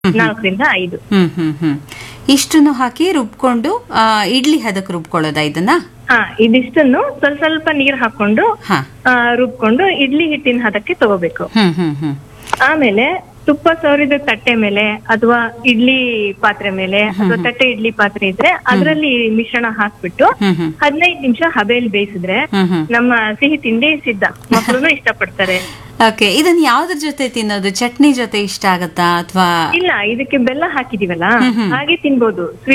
ನಾಲ್ಕರಿಂದ ಐದು ಹ್ಮ್ ಹ್ಮ್ ಹ್ಮ್ ಇಷ್ಟನ್ನು ಹಾಕಿ ರುಬ್ಕೊಂಡು ಆ, ಇಡ್ಲಿ ಹದಕ್ಕೆ ರುಬ್ಕೊಳ್ಳೋದಾ ಇದನ್ನ ಹಾ ಇದಿಷ್ಟನ್ನು ಸ್ವಲ್ಪ ಸ್ವಲ್ಪ ನೀರ್ ಹಾಕೊಂಡು ಹಾ ಆ, ರುಬ್ಕೊಂಡು ಇಡ್ಲಿ ಹಿಟ್ಟಿನ ಹದಕ್ಕೆ ತಗೋಬೇಕು ಹ್ಮ್ ಹ್ಮ್ ಹ್ಮ್ ಆಮೇಲೆ ತುಪ್ಪ ಸವರಿದ ತಟ್ಟೆ ಮೇಲೆ ಅಥವಾ ಇಡ್ಲಿ ಪಾತ್ರೆ ಮೇಲೆ ಅಥವಾ ತಟ್ಟೆ ಇಡ್ಲಿ ಪಾತ್ರೆ ಇದ್ರೆ ಅದರಲ್ಲಿ ಮಿಶ್ರಣ ಹಾಕ್ಬಿಟ್ಟು ಹ್ಮ್ ಹ್ಮ್ ಹದಿನೈದು ನಿಮಿಷ ಹಬೆಯಲ್ಲಿ ಬೇಯಿಸಿದ್ರೆ ಹ್ಮ್ ಹ್ಮ್ ನಮ್ಮ ಸಿಹಿ ತಿಂಡಿ ಸಿದ್ಧ ಮಕ್ಕಳು ಇಷ್ಟಪಡ್ತಾರೆ ಓಕೆ ಇದನ್ನ ಯಾವ್ದ್ರ ಜೊತೆ ತಿನ್ನೋದು ಚಟ್ನಿ ಜೊತೆ ಇಷ್ಟ ಆಗತ್ತಾ ಅಥವಾ ಇಲ್ಲ ಇದಕ್ಕೆ ಬೆಲ್ಲ ಹಾಕಿದೀವಲ್ಲ ಹ್ಮ್ ಹ್ಮ್. ಹಾಗೆ ತಿನ್ಬೋದು